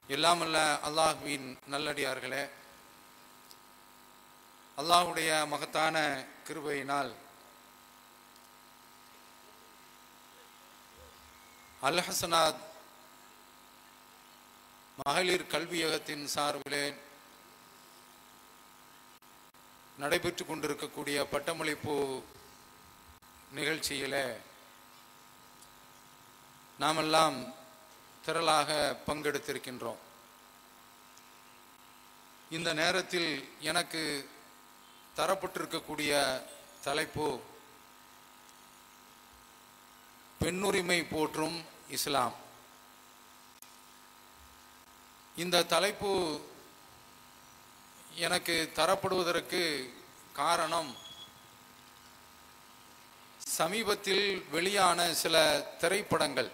எல்லாமல்ல அல்லாஹ்வின் நல்லடியார்களே அல்லாஹ்வுடைய மகத்தான கிருபையினால் அல் ஹசனாத் மகளிர் கல்வியகத்தின் சார்பிலே நடைபெற்று கொண்டிருக்கக்கூடிய பட்டமளிப்பு நிகழ்ச்சியிலே நாமெல்லாம் திரளாக பங்கெடுத்திருக்கின்றோம் இந்த நேரத்தில் எனக்கு தரப்பட்டிருக்கக்கூடிய தலைப்பு பெண்ணுரிமை போற்றும் இஸ்லாம் இந்த தலைப்பு எனக்கு தரப்படுவதற்கு காரணம் சமீபத்தில் வெளியான சில திரைப்படங்கள்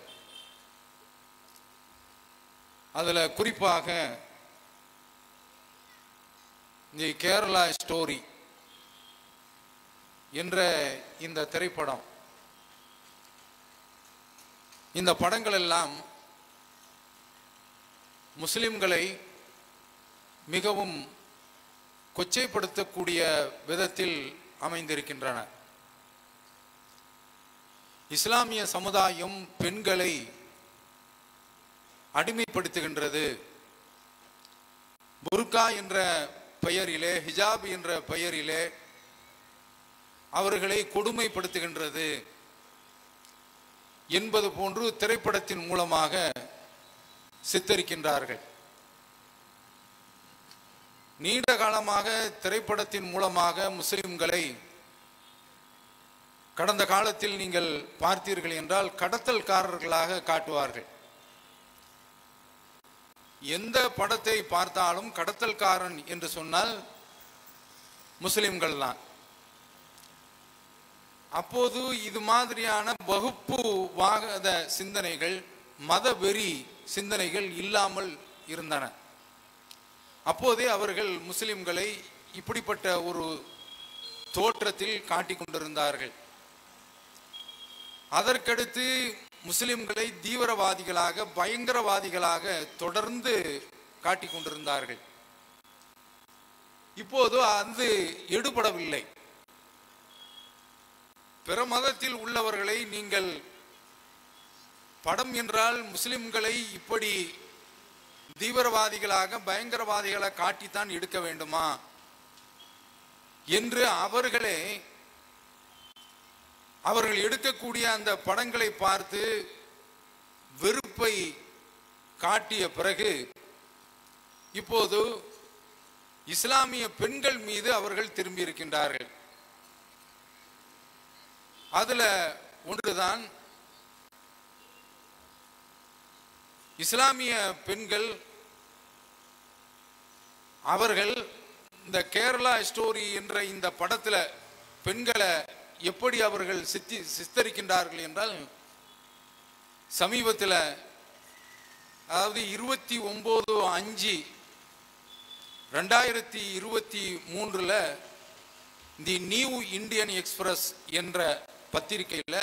அதில் குறிப்பாக தி கேரளா ஸ்டோரி என்ற இந்த திரைப்படம் இந்த படங்கள் எல்லாம் முஸ்லிம்களை மிகவும் கொச்சைப்படுத்தக்கூடிய விதத்தில் அமைந்திருக்கின்றன இஸ்லாமிய சமுதாயம் பெண்களை அடிமைப்படுத்துகின்றது புர்கா என்ற பெயரிலே ஹிஜாப் என்ற பெயரிலே அவர்களை கொடுமைப்படுத்துகின்றது என்பது போன்று திரைப்படத்தின் மூலமாக சித்தரிக்கின்றார்கள் நீண்ட காலமாக திரைப்படத்தின் மூலமாக முஸ்லிம்களை கடந்த காலத்தில் நீங்கள் பார்த்தீர்கள் என்றால் கடத்தல்காரர்களாக காட்டுவார்கள் எந்த படத்தை பார்த்தாலும் கடத்தல்காரன் என்று சொன்னால் முஸ்லிம்கள் தான் அப்போது இது மாதிரியான வகுப்பு வாத சிந்தனைகள் மத வெறி சிந்தனைகள் இல்லாமல் இருந்தன அப்போதே அவர்கள் முஸ்லிம்களை இப்படிப்பட்ட ஒரு தோற்றத்தில் காட்டிக் கொண்டிருந்தார்கள் அதற்கடுத்து முஸ்லிம்களை தீவிரவாதிகளாக பயங்கரவாதிகளாக தொடர்ந்து காட்டிக் கொண்டிருந்தார்கள் இப்போது அது எடுபடவில்லை பிற மதத்தில் உள்ளவர்களை நீங்கள் படம் என்றால் முஸ்லிம்களை இப்படி தீவிரவாதிகளாக பயங்கரவாதிகளை காட்டித்தான் எடுக்க வேண்டுமா என்று அவர்களே அவர்கள் எடுக்கக்கூடிய அந்த படங்களை பார்த்து வெறுப்பை காட்டிய பிறகு இப்போது இஸ்லாமிய பெண்கள் மீது அவர்கள் திரும்பி இருக்கின்றார்கள் அதுல ஒன்றுதான் இஸ்லாமிய பெண்கள் அவர்கள் இந்த கேரளா ஸ்டோரி என்ற இந்த படத்துல பெண்களை எப்படி அவர்கள் சித்தி சித்தரிக்கின்றார்கள் என்றால் சமீபத்தில் அதாவது இருபத்தி ஒன்பது அஞ்சு ரெண்டாயிரத்தி இருபத்தி மூன்றில் தி நியூ இந்தியன் எக்ஸ்பிரஸ் என்ற பத்திரிகையில்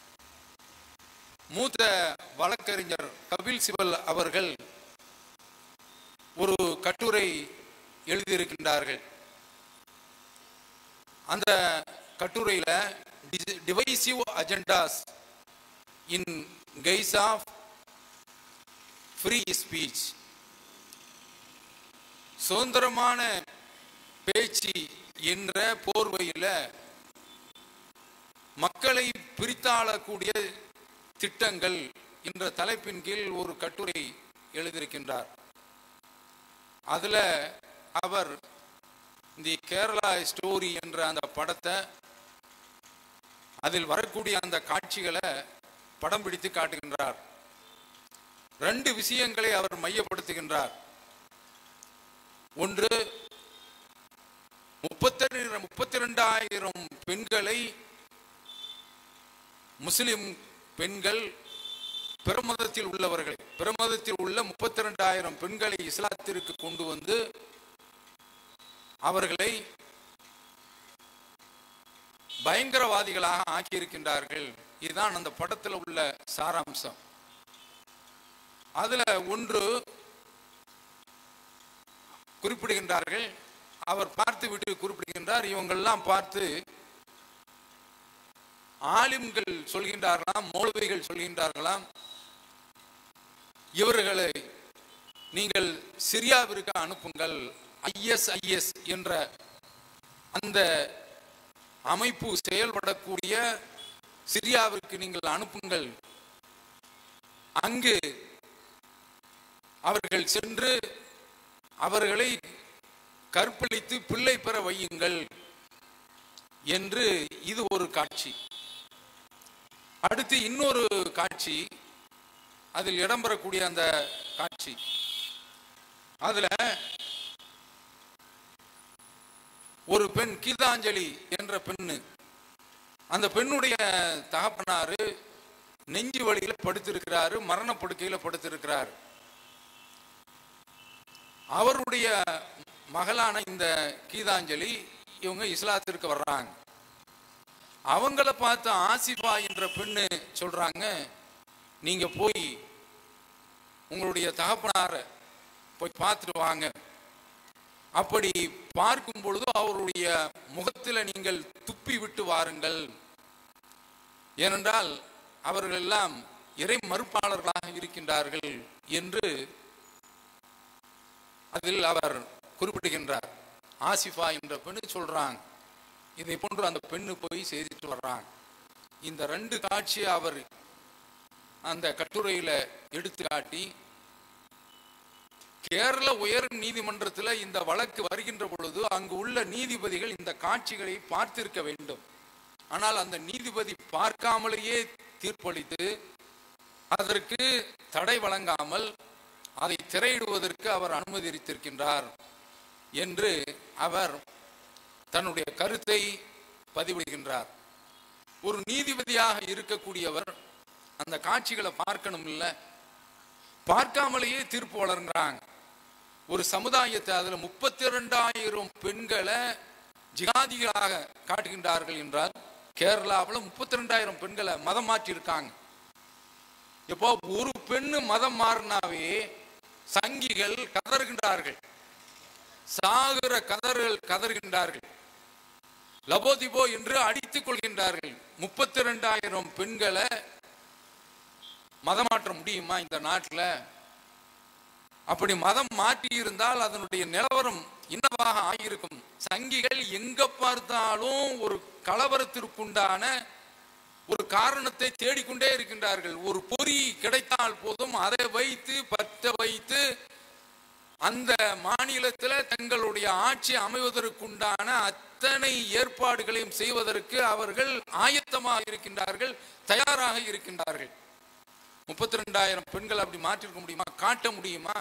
மூத்த வழக்கறிஞர் கபில் சிபல் அவர்கள் ஒரு கட்டுரை எழுதியிருக்கின்றார்கள் அந்த கட்டுரையில் divisive agendas in guise of free speech சுதந்திரமான பேச்சு என்ற போர்வையில் மக்களை பிரித்தாளக்கூடிய திட்டங்கள் என்ற தலைப்பின் கீழ் ஒரு கட்டுரை எழுதியிருக்கின்றார் அதில் அவர் தி கேரளா ஸ்டோரி என்ற அந்த படத்தை அதில் வரக்கூடிய அந்த காட்சிகளை படம் பிடித்து காட்டுகின்றார் ரெண்டு விஷயங்களை அவர் மையப்படுத்துகின்றார் ஒன்று முப்பத்தி முப்பத்தி ரெண்டாயிரம் பெண்களை முஸ்லிம் பெண்கள் பிரமதத்தில் உள்ளவர்களை பிரமதத்தில் உள்ள முப்பத்தி ரெண்டாயிரம் பெண்களை இஸ்லாத்திற்கு கொண்டு வந்து அவர்களை பயங்கரவாதிகளாக ஆக்கியிருக்கின்றார்கள் இதுதான் அந்த படத்தில் உள்ள சாராம்சம் அதுல ஒன்று குறிப்பிடுகின்றார்கள் அவர் பார்த்து விட்டு குறிப்பிடுகின்றார் இவங்கெல்லாம் பார்த்து ஆலிம்கள் சொல்கின்றார்களாம் மௌலவிகள் சொல்கின்றார்களாம் இவர்களை நீங்கள் சிரியாவிற்கு அனுப்புங்கள் ஐஎஸ்ஐஎஸ் என்ற அந்த அமைப்பு செயல்படக்கூடிய சிரியாவிற்கு நீங்கள் அனுப்புங்கள் அங்கு அவர்கள் சென்று அவர்களை கற்பழித்து பிள்ளை பெற வையுங்கள் என்று இது ஒரு காட்சி அடுத்து இன்னொரு காட்சி அதில் இடம்பெறக்கூடிய அந்த காட்சி அதுல ஒரு பெண் கீதாஞ்சலி என்ற பெண்ணு அந்த பெண்ணுடைய தகப்பனாரு நெஞ்சு வழியில படுத்திருக்கிறாரு மரணப்படுக்கையில படுத்திருக்கிறார் அவருடைய மகளான இந்த கீதாஞ்சலி இவங்க இஸ்லாத்திற்கு வர்றாங்க அவங்கள பார்த்து ஆசிஃபா என்ற பெண்ணு சொல்றாங்க நீங்க போய் உங்களுடைய தகப்பனார போய் பார்த்துட்டு வாங்க அப்படி பார்க்கும் பொழுது அவருடைய முகத்தில் நீங்கள் துப்பி விட்டு வாருங்கள் ஏனென்றால் அவர்கள் எல்லாம் இறை மறுப்பாளர்களாக இருக்கின்றார்கள் என்று அதில் அவர் குறிப்பிடுகின்றார் ஆசிஃபா என்ற பெண்ணு சொல்றாங்க இதை போன்று அந்த பெண்ணு போய் செய்துட்டு வர்றாங்க இந்த ரெண்டு காட்சியை அவர் அந்த கட்டுரையில எடுத்து காட்டி கேரள உயர் நீதிமன்றத்தில் இந்த வழக்கு வருகின்ற பொழுது அங்கு உள்ள நீதிபதிகள் இந்த காட்சிகளை பார்த்திருக்க வேண்டும் ஆனால் அந்த நீதிபதி பார்க்காமலேயே தீர்ப்பளித்து அதற்கு தடை வழங்காமல் அதை திரையிடுவதற்கு அவர் அனுமதித்திருக்கின்றார் என்று அவர் தன்னுடைய கருத்தை பதிவிடுகின்றார் ஒரு நீதிபதியாக இருக்கக்கூடியவர் அந்த காட்சிகளை பார்க்கணும் இல்ல பார்க்காமலேயே தீர்ப்பு வழங்குறாங்க ஒரு சமுதாயத்தை அதுல முப்பத்தி இரண்டாயிரம் பெண்களை ஜிகாதிகளாக காட்டுகின்றார்கள் என்றால் கேரளாவில் முப்பத்தி ரெண்டாயிரம் பெண்களை மதம் மாற்றி இருக்காங்க இப்போ ஒரு பெண்ணு மதம் மாறினாவே சங்கிகள் கதறுகின்றார்கள் சாகுற கதறுகள் கதறுகின்றார்கள் லபோதிபோ என்று அடித்துக் கொள்கின்றார்கள் முப்பத்தி ரெண்டாயிரம் பெண்களை மதம் மாற்ற முடியுமா இந்த நாட்டில் அப்படி மதம் மாற்றி இருந்தால் அதனுடைய நிலவரம் என்னவாக ஆகியிருக்கும் சங்கிகள் எங்க பார்த்தாலும் ஒரு கலவரத்திற்குண்டான ஒரு காரணத்தை தேடிக்கொண்டே இருக்கின்றார்கள் ஒரு பொறி கிடைத்தால் போதும் அதை வைத்து பற்ற வைத்து அந்த மாநிலத்தில் தங்களுடைய ஆட்சி அமைவதற்குண்டான அத்தனை ஏற்பாடுகளையும் செய்வதற்கு அவர்கள் ஆயத்தமாக இருக்கின்றார்கள் தயாராக இருக்கின்றார்கள் முப்பத்தி ரெண்டாயிரம் பெண்கள் அப்படி மாற்றிருக்க முடியுமா காட்ட முடியுமா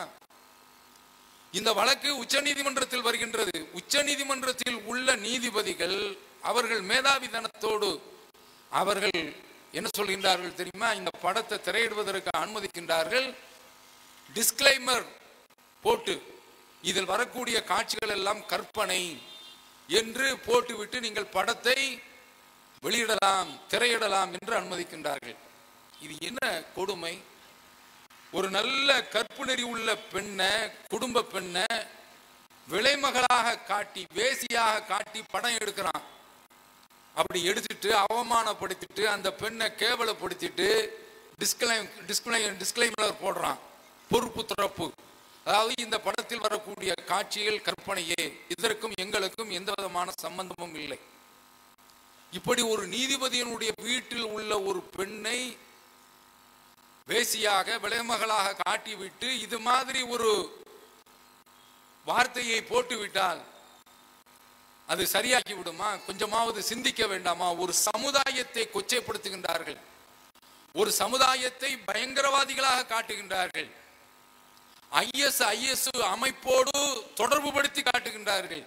இந்த வழக்கு உச்ச நீதிமன்றத்தில் வருகின்றது உச்ச நீதிமன்றத்தில் உள்ள நீதிபதிகள் அவர்கள் மேதாவிதனத்தோடு அவர்கள் என்ன சொல்கின்றார்கள் தெரியுமா இந்த படத்தை திரையிடுவதற்கு அனுமதிக்கின்றார்கள் டிஸ்கிளைமர் போட்டு இதில் வரக்கூடிய காட்சிகள் எல்லாம் கற்பனை என்று போட்டுவிட்டு நீங்கள் படத்தை வெளியிடலாம் திரையிடலாம் என்று அனுமதிக்கின்றார்கள் இது என்ன கொடுமை ஒரு நல்ல கற்பு நெறி உள்ள பெண்ணை குடும்ப பெண்ணை விலைமகளாக காட்டி வேசியாக காட்டி படம் எடுக்கிறான் அப்படி எடுத்துட்டு அவமானப்படுத்திட்டு அந்த பெண்ணை கேவலப்படுத்திட்டு டிஸ்கிளை டிஸ்கிளை டிஸ்கிளைமர் போடுறான் பொறுப்பு துறப்பு அதாவது இந்த படத்தில் வரக்கூடிய காட்சிகள் கற்பனையே இதற்கும் எங்களுக்கும் எந்த விதமான சம்பந்தமும் இல்லை இப்படி ஒரு நீதிபதியினுடைய வீட்டில் உள்ள ஒரு பெண்ணை வேசியாக விலைமகளாக காட்டிவிட்டு இது மாதிரி ஒரு வார்த்தையை போட்டுவிட்டால் அது சரியாக்கி விடுமா கொஞ்சமாவது சிந்திக்க வேண்டாமா ஒரு சமுதாயத்தை கொச்சைப்படுத்துகின்றார்கள் ஒரு சமுதாயத்தை பயங்கரவாதிகளாக காட்டுகின்றார்கள் ஐஎஸ் ஐஎஸ் அமைப்போடு தொடர்பு படுத்தி காட்டுகின்றார்கள்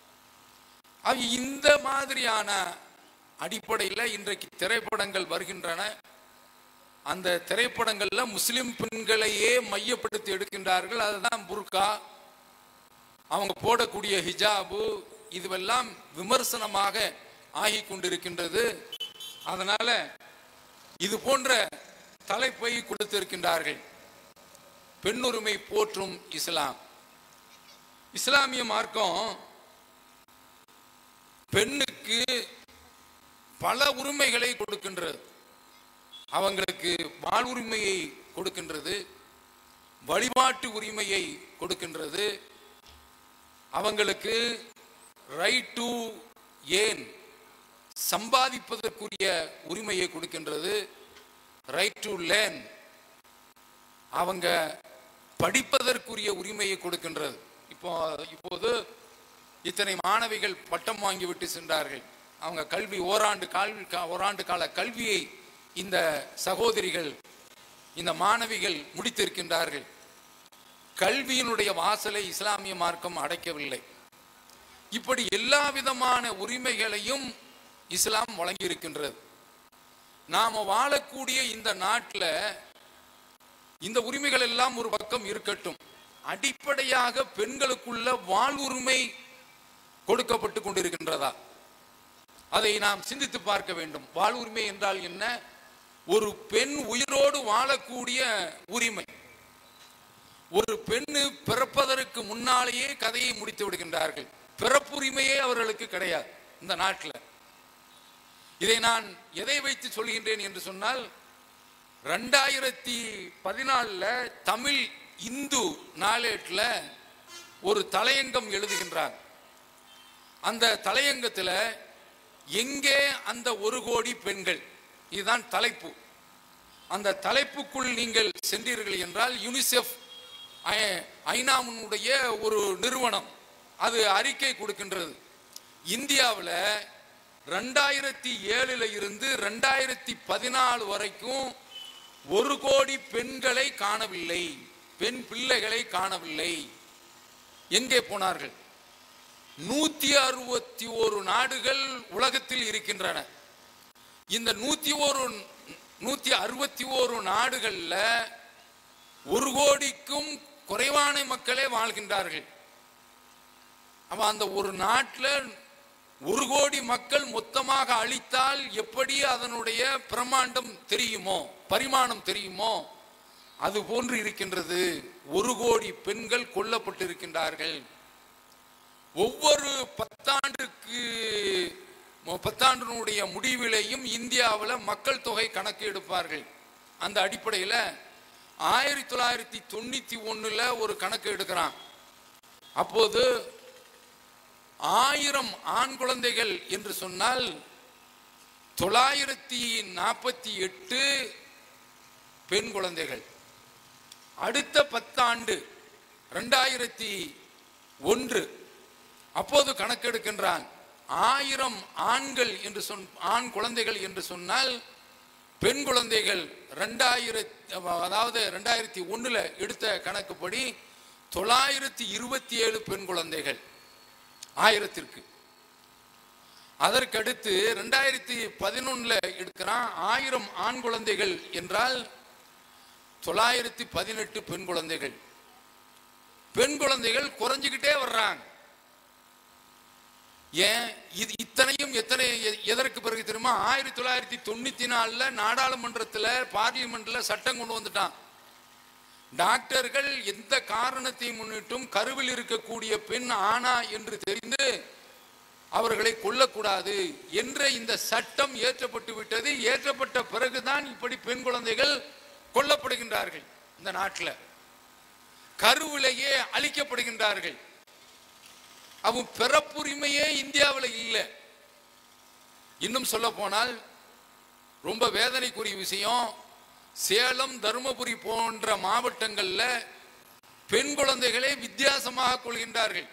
ஆக இந்த மாதிரியான அடிப்படையில் இன்றைக்கு திரைப்படங்கள் வருகின்றன அந்த திரைப்படங்கள்ல முஸ்லிம் பெண்களையே மையப்படுத்தி எடுக்கின்றார்கள் அதுதான் புர்கா அவங்க போடக்கூடிய ஹிஜாபு இதுவெல்லாம் விமர்சனமாக ஆகி கொண்டிருக்கின்றது அதனால இது போன்ற தலைப்பை கொடுத்திருக்கின்றார்கள் பெண்ணுரிமை போற்றும் இஸ்லாம் இஸ்லாமிய மார்க்கம் பெண்ணுக்கு பல உரிமைகளை கொடுக்கின்றது அவங்களுக்கு வாழ்வுரிமையை கொடுக்கின்றது வழிபாட்டு உரிமையை கொடுக்கின்றது அவங்களுக்கு ரைட் டு ஏன் சம்பாதிப்பதற்குரிய உரிமையை கொடுக்கின்றது ரைட் டு லேர்ன் அவங்க படிப்பதற்குரிய உரிமையை கொடுக்கின்றது இப்போ இப்போது இத்தனை மாணவிகள் பட்டம் வாங்கிவிட்டு சென்றார்கள் அவங்க கல்வி ஓராண்டு கல்வி ஓராண்டு கால கல்வியை இந்த சகோதரிகள் இந்த மாணவிகள் முடித்திருக்கின்றார்கள் கல்வியினுடைய வாசலை இஸ்லாமிய மார்க்கம் அடைக்கவில்லை இப்படி எல்லா விதமான உரிமைகளையும் இஸ்லாம் வழங்கியிருக்கின்றது நாம வாழக்கூடிய இந்த நாட்டில் இந்த உரிமைகள் எல்லாம் ஒரு பக்கம் இருக்கட்டும் அடிப்படையாக பெண்களுக்குள்ள வாழ்வுரிமை கொடுக்கப்பட்டு கொண்டிருக்கின்றதா அதை நாம் சிந்தித்து பார்க்க வேண்டும் வாழ்வுரிமை என்றால் என்ன ஒரு பெண் உயிரோடு வாழக்கூடிய உரிமை ஒரு பெண்ணு பிறப்பதற்கு முன்னாலேயே கதையை முடித்து விடுகின்றார்கள் பிறப்புரிமையே அவர்களுக்கு கிடையாது இந்த நாட்டில் இதை நான் எதை வைத்து சொல்கின்றேன் என்று சொன்னால் ரெண்டாயிரத்தி பதினாலுல தமிழ் இந்து நாளேட்டில் ஒரு தலையங்கம் எழுதுகின்றார் அந்த தலையங்கத்தில் எங்கே அந்த ஒரு கோடி பெண்கள் இதுதான் தலைப்பு அந்த தலைப்புக்குள் நீங்கள் சென்றீர்கள் என்றால் யுனிசெஃப் ஐ- ஐநாவினுடைய ஒரு நிறுவனம் அது அறிக்கை கொடுக்கின்றது இந்தியாவில் ரெண்டாயிரத்தி ஏழுல இருந்து ரெண்டாயிரத்தி பதினாலு வரைக்கும் ஒரு கோடி பெண்களை காணவில்லை பெண் பிள்ளைகளை காணவில்லை எங்கே போனார்கள் நூத்தி அறுபத்தி ஒரு நாடுகள் உலகத்தில் இருக்கின்றன இந்த நூத்தி ஒரு நூத்தி அறுபத்தி ஒரு நாடுகள்ல ஒரு கோடிக்கும் குறைவான மக்களே வாழ்கின்றார்கள் அப்ப அந்த ஒரு நாட்டில் ஒரு கோடி மக்கள் மொத்தமாக அழித்தால் எப்படி அதனுடைய பிரமாண்டம் தெரியுமோ பரிமாணம் தெரியுமோ அது போன்று இருக்கின்றது ஒரு கோடி பெண்கள் கொல்லப்பட்டிருக்கின்றார்கள் ஒவ்வொரு பத்தாண்டுக்கு பத்தாண்டினுடைய முடிவிலையும் இந்தியாவில் மக்கள் தொகை கணக்கு எடுப்பார்கள் அந்த அடிப்படையில் ஆயிரத்தி தொள்ளாயிரத்தி தொண்ணூத்தி ஒண்ணுல ஒரு கணக்கு எடுக்கிறான் அப்போது ஆயிரம் ஆண் குழந்தைகள் என்று சொன்னால் தொள்ளாயிரத்தி நாற்பத்தி எட்டு பெண் குழந்தைகள் அடுத்த பத்தாண்டு ரெண்டாயிரத்தி ஒன்று அப்போது கணக்கெடுக்கின்றான் ஆயிரம் ஆண்கள் என்று சொன் ஆண் குழந்தைகள் என்று சொன்னால் பெண் குழந்தைகள் ரெண்டாயிரத்தி அதாவது ரெண்டாயிரத்தி ஒண்ணுல எடுத்த கணக்குப்படி தொள்ளாயிரத்தி இருபத்தி ஏழு பெண் குழந்தைகள் ஆயிரத்திற்கு அதற்கடுத்து ரெண்டாயிரத்தி பதினொன்னுல எடுக்கிறான் ஆயிரம் ஆண் குழந்தைகள் என்றால் தொள்ளாயிரத்தி பதினெட்டு பெண் குழந்தைகள் பெண் குழந்தைகள் குறைஞ்சுக்கிட்டே வர்றாங்க ஏன் இது இத்தனையும் எத்தனை எ- எதற்கு பிறகு தெரியுமா ஆயிரத்தி தொள்ளாயிரத்தி தொண்ணூத்தி நாலுல நாடாளுமன்றத்துல பார்லிமெண்ட்ல சட்டம் கொண்டு வந்துட்டான் டாக்டர்கள் எந்த காரணத்தை முன்னிட்டும் கருவில் இருக்கக்கூடிய பெண் ஆனா என்று தெரிந்து அவர்களை கொல்லக்கூடாது என்ற இந்த சட்டம் ஏற்றப்பட்டு விட்டது ஏற்றப்பட்ட பிறகுதான் இப்படி பெண் குழந்தைகள் கொல்லப்படுகின்றார்கள் இந்த நாட்டில் கருவிலேயே அழிக்கப்படுகின்றார்கள் அவன் பிறப்புரிமையே இந்தியாவில் இல்லை இன்னும் சொல்ல போனால் ரொம்ப வேதனைக்குரிய விஷயம் சேலம் தருமபுரி போன்ற மாவட்டங்கள்ல பெண் குழந்தைகளை வித்தியாசமாக கொள்கின்றார்கள்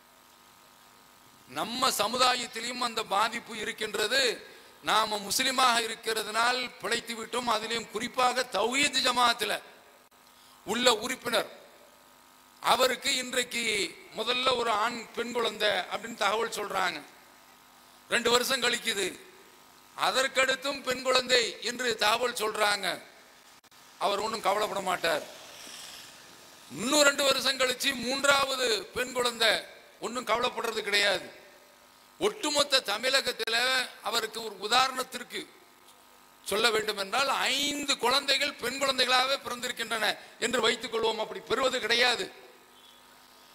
நம்ம சமுதாயத்திலையும் அந்த பாதிப்பு இருக்கின்றது நாம முஸ்லிமாக இருக்கிறதுனால் பிழைத்து விட்டோம் அதிலையும் குறிப்பாக தௌஹீத் ஜமாத்தில் உள்ள உறுப்பினர் அவருக்கு இன்றைக்கு முதல்ல ஒரு ஆண் பெண் குழந்தை அப்படின்னு தகவல் சொல்றாங்க ரெண்டு வருஷம் கழிக்குது அதற்கடுத்தும் பெண் குழந்தை என்று தகவல் சொல்றாங்க அவர் ஒன்றும் கவலைப்பட மாட்டார் இன்னும் ரெண்டு வருஷம் கழிச்சு மூன்றாவது பெண் குழந்தை ஒன்றும் கவலைப்படுறது கிடையாது ஒட்டுமொத்த தமிழகத்தில் அவருக்கு ஒரு உதாரணத்திற்கு சொல்ல வேண்டும் என்றால் ஐந்து குழந்தைகள் பெண் குழந்தைகளாகவே பிறந்திருக்கின்றன என்று வைத்துக் கொள்வோம் அப்படி பெறுவது கிடையாது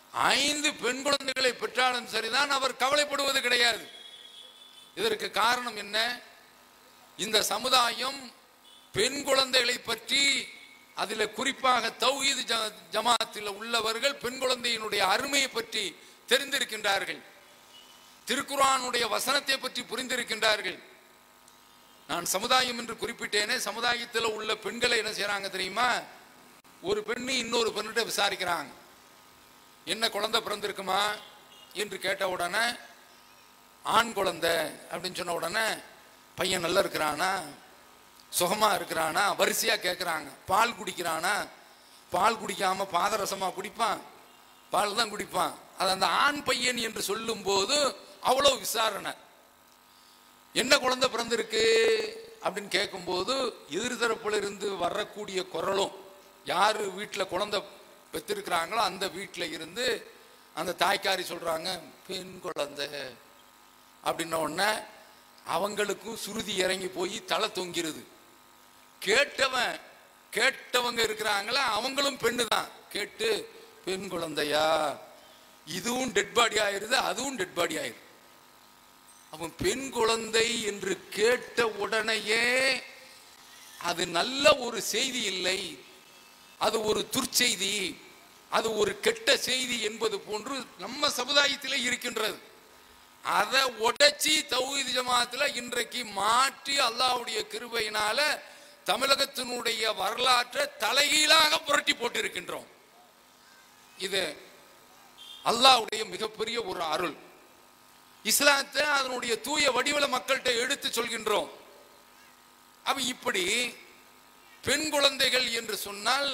ஐந்து பெண் குழந்தைகளை பெற்றாலும் சரிதான் அவர் கவலைப்படுவது கிடையாது இதற்கு காரணம் என்ன இந்த சமுதாயம் பெண் குழந்தைகளை பற்றி அதில் குறிப்பாக தௌஹீது ஜ- ஜமாத்தில் உள்ளவர்கள் பெண் குழந்தையினுடைய அருமையை பற்றி தெரிந்திருக்கின்றார்கள் திருக்குர்ஆனுடைய வசனத்தை பற்றி புரிந்திருக்கின்றார்கள் நான் சமுதாயம் என்று குறிப்பிட்டேனே சமுதாயத்தில் உள்ள பெண்களை என்ன செய்றாங்க தெரியுமா ஒரு பெண்ணு இன்னொரு பெண்ணிட்ட விசாரிக்கிறாங்க என்ன குழந்தை பிறந்திருக்குமா என்று கேட்ட உடனே ஆண் குழந்தை அப்படின்னு சொன்ன உடனே பையன் நல்லா இருக்கிறானா சுகமா இருக்கிறானா வரிசையா கேட்குறாங்க பால் குடிக்கிறானா பால் குடிக்காம பாதரசமா குடிப்பான் பால் தான் குடிப்பான் அது அந்த ஆண் பையன் என்று சொல்லும்போது அவ்வளவு விசாரணை என்ன குழந்தை பிறந்திருக்கு அப்படின்னு கேட்கும்போது எதிர்தரப்புல இருந்து வரக்கூடிய குரலும் யாரு வீட்டில் குழந்தை பெற்றிருக்கிறாங்களோ அந்த வீட்டில் இருந்து அந்த தாய்க்காரி சொல்றாங்க பெண் குழந்தை அப்படின்ன உடனே அவங்களுக்கும் சுருதி இறங்கி போய் தலை தொங்கிருது கேட்டவன் கேட்டவங்க இருக்கிறாங்களா அவங்களும் பெண்ணு தான் கேட்டு பெண் குழந்தையா இதுவும் டெட் பாடி ஆயிருது அதுவும் டெட் பாடி ஆயிருது அவன் பெண் குழந்தை என்று கேட்ட உடனேயே அது நல்ல ஒரு செய்தி இல்லை அது ஒரு துர்ச்செய்தி அது ஒரு கெட்ட செய்தி என்பது போன்று நம்ம சமுதாயத்திலே இருக்கின்றது அதை உடைச்சி தௌஹீத் ஜமாத்துல இன்றைக்கு மாற்றி அல்லாஹ்வுடைய கிருபையினால தமிழகத்தினுடைய வரலாற்றை தலைகீழாக புரட்டி போட்டிருக்கின்றோம் இது அல்லாஹ்வுடைய மிகப்பெரிய ஒரு அருள் இஸ்லாத்தை அதனுடைய தூய வடிவல மக்கள்கிட்ட எடுத்து சொல்கின்றோம் அப்ப இப்படி பெண் குழந்தைகள் என்று சொன்னால்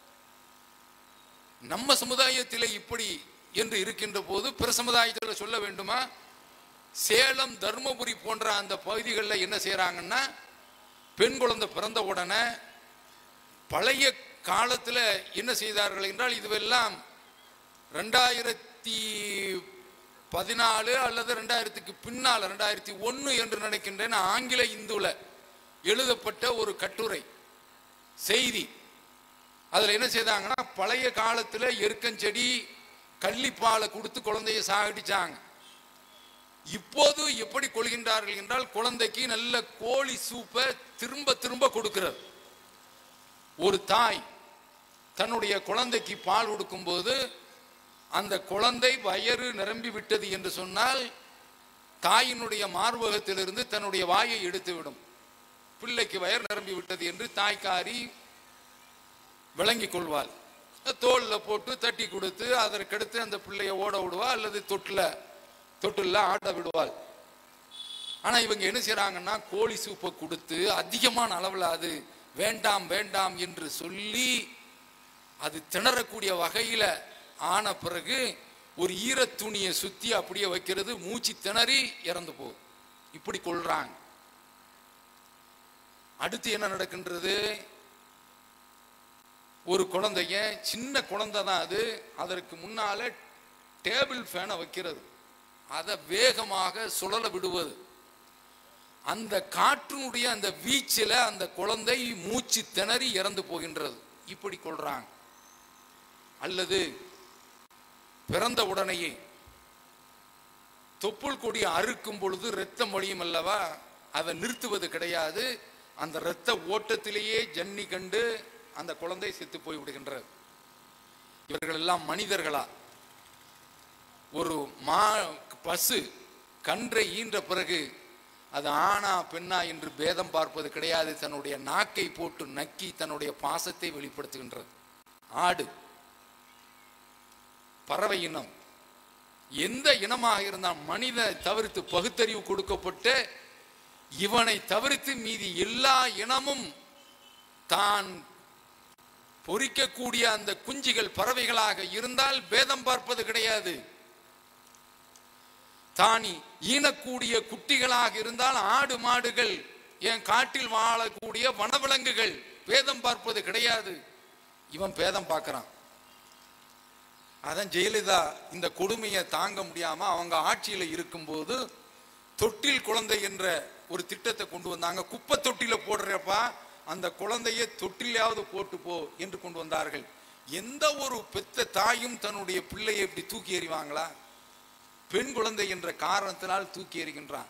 நம்ம சமுதாயத்திலே இப்படி என்று இருக்கின்ற போது பிற சமுதாயத்தில் சொல்ல வேண்டுமா சேலம் தர்மபுரி போன்ற அந்த பகுதிகளில் என்ன செய்றாங்கன்னா பெண் குழந்தை பிறந்த உடனே பழைய காலத்தில் என்ன செய்தார்கள் என்றால் இதுவெல்லாம் ரெண்டாயிரத்தி பதினாலு அல்லது ரெண்டாயிரத்துக்கு பின்னால் ரெண்டாயிரத்தி ஒன்று என்று நினைக்கின்றேன் ஆங்கில இந்துல எழுதப்பட்ட ஒரு கட்டுரை செய்தி அதில் என்ன செய்தாங்கன்னா பழைய காலத்தில் எருக்கஞ்செடி கள்ளிப்பாலை கொடுத்து குழந்தைய சாகடிச்சாங்க இப்போது எப்படி கொள்கின்றார்கள் என்றால் குழந்தைக்கு நல்ல கோழி சூப்பை திரும்ப திரும்ப கொடுக்கிறது ஒரு தாய் தன்னுடைய குழந்தைக்கு பால் கொடுக்கும்போது அந்த குழந்தை வயறு நிரம்பி விட்டது என்று சொன்னால் தாயினுடைய மார்பகத்திலிருந்து தன்னுடைய வாயை எடுத்துவிடும் பிள்ளைக்கு வயர் நிரம்பி விட்டது என்று தாய்க்காரி விளங்கிக் கொள்வாள் தோல்ல போட்டு தட்டி கொடுத்து அதற்கடுத்து அந்த பிள்ளைய ஓட விடுவா அல்லது தொட்டில் தொட்டில்ல ஆட விடுவாள் ஆனா இவங்க என்ன செய்றாங்கன்னா கோழி சூப்பை கொடுத்து அதிகமான அளவில் அது வேண்டாம் வேண்டாம் என்று சொல்லி அது திணறக்கூடிய வகையில ஆன பிறகு ஒரு ஈரத் துணியை சுத்தி அப்படியே வைக்கிறது மூச்சு திணறி இறந்து போகுது இப்படி கொள்றாங்க அடுத்து என்ன நடக்கின்றது ஒரு குழந்தைய சின்ன குழந்தை தான் அது அதற்கு முன்னால டேபிள் ஃபேனை வைக்கிறது அதை வேகமாக சுழல விடுவது அந்த காற்றினுடைய அந்த வீச்சில அந்த குழந்தை மூச்சு திணறி இறந்து போகின்றது இப்படி கொள்றாங்க அல்லது பிறந்த உடனேயே தொப்புள் கொடி அறுக்கும் பொழுது ரத்தம் வழியும் அல்லவா அதை நிறுத்துவது கிடையாது அந்த இரத்த ஓட்டத்திலேயே ஜன்னி கண்டு அந்த குழந்தை செத்து போய் விடுகின்றது இவர்கள் எல்லாம் மனிதர்களா ஒரு மா பசு கன்றை ஈன்ற பிறகு அது ஆணா பெண்ணா என்று பேதம் பார்ப்பது கிடையாது தன்னுடைய நாக்கை போட்டு நக்கி தன்னுடைய பாசத்தை வெளிப்படுத்துகின்றது ஆடு பறவை இனம் எந்த இனமாக இருந்தால் மனித தவிர்த்து பகுத்தறிவு கொடுக்கப்பட்டு இவனை தவிர்த்து மீதி எல்லா இனமும் தான் பொறிக்கக்கூடிய அந்த குஞ்சுகள் பறவைகளாக இருந்தால் பேதம் பார்ப்பது கிடையாது தானி ஈனக்கூடிய குட்டிகளாக இருந்தால் ஆடு மாடுகள் என் காட்டில் வாழக்கூடிய வனவிலங்குகள் பேதம் பார்ப்பது கிடையாது இவன் பேதம் பார்க்கறான் அதான் ஜெயலலிதா இந்த கொடுமையை தாங்க முடியாம அவங்க ஆட்சியில இருக்கும்போது தொட்டில் குழந்தை என்ற ஒரு திட்டத்தை கொண்டு வந்தாங்க குப்பை தொட்டில போடுறப்பா அந்த குழந்தைய தொட்டிலாவது போட்டு போ என்று கொண்டு வந்தார்கள் எந்த ஒரு பெத்த தாயும் தன்னுடைய பிள்ளையை இப்படி தூக்கி எறிவாங்களா பெண் குழந்தை என்ற காரணத்தினால் தூக்கி எறிகின்றான்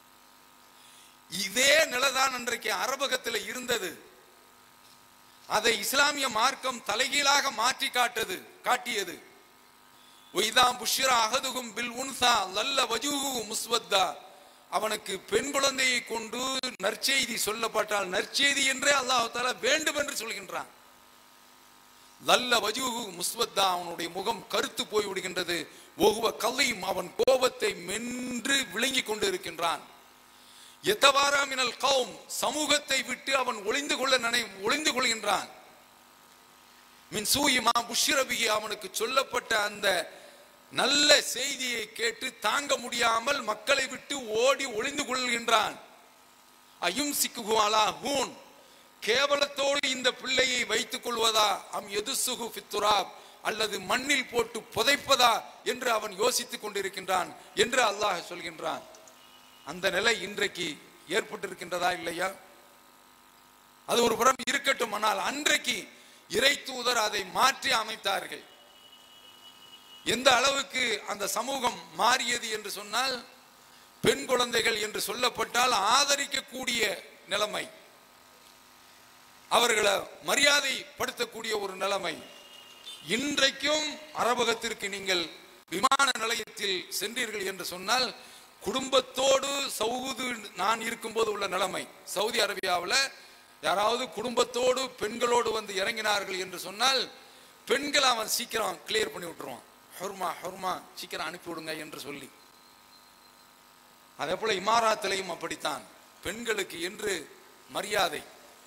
இதே நிலைதான் அன்றைக்கு அரபகத்தில் இருந்தது அதை இஸ்லாமிய மார்க்கம் தலைகீழாக மாற்றி காட்டது காட்டியது ஒய்தாம் புஷ்ரா அகதுகும் பில் உன்சா லல்ல வஜூஹு முஸ்வத்தா அவனுக்கு பெண் குழந்தையை கொண்டு நற்செய்தி சொல்லப்பட்டால் நற்செய்தி என்றே அல்லாஹ் தாலா வேண்டும் என்று சொல்கின்றான் லல்ல வஜூஹு முஸ்வத்தா அவனுடைய முகம் கருத்து போய் விடுகின்றது ஒகுவ கல்லையும் அவன் கோபத்தை மென்று விழுங்கிக் கொண்டு இருக்கின்றான் எத்தவாரா மினல் கௌம் சமூகத்தை விட்டு அவன் ஒளிந்து கொள்ள நினை ஒளிந்து கொள்கின்றான் மின் சூயிமா புஷ்ரபிகி அவனுக்கு சொல்லப்பட்ட அந்த நல்ல செய்தியை கேட்டு தாங்க முடியாமல் மக்களை விட்டு ஓடி ஒளிந்து கொள்கின்றான் அயும் சிக்குகுவாலா ஹூன் கேவலத்தோடு இந்த பிள்ளையை வைத்துக் கொள்வதா அம் எதுசுகு ஃபித்துராப் அல்லது மண்ணில் போட்டு புதைப்பதா என்று அவன் யோசித்துக் கொண்டிருக்கின்றான் என்று அல்லாஹ் சொல்கின்றான் அந்த நிலை இன்றைக்கு ஏற்பட்டிருக்கின்றதா இல்லையா அது ஒரு புறம் இருக்கட்டும் ஆனால் அன்றைக்கு இறை தூதர் அதை மாற்றி அமைத்தார்கள் எந்த அளவுக்கு அந்த சமூகம் மாறியது என்று சொன்னால் பெண் குழந்தைகள் என்று சொல்லப்பட்டால் ஆதரிக்கக்கூடிய நிலைமை அவர்களை மரியாதைப்படுத்தக்கூடிய ஒரு நிலைமை இன்றைக்கும் அரபகத்திற்கு நீங்கள் விமான நிலையத்தில் சென்றீர்கள் என்று சொன்னால் குடும்பத்தோடு சவுது நான் இருக்கும்போது உள்ள நிலைமை சவுதி அரேபியாவில் யாராவது குடும்பத்தோடு பெண்களோடு வந்து இறங்கினார்கள் என்று சொன்னால் பெண்களை அவன் சீக்கிரம் கிளியர் பண்ணி விட்டுருவான் ஹொர்மா ஹொர்மா சீக்கிரம் அனுப்பி விடுங்க என்று சொல்லி அதே போல இமாராத்திலையும் அப்படித்தான் பெண்களுக்கு என்று மரியாதை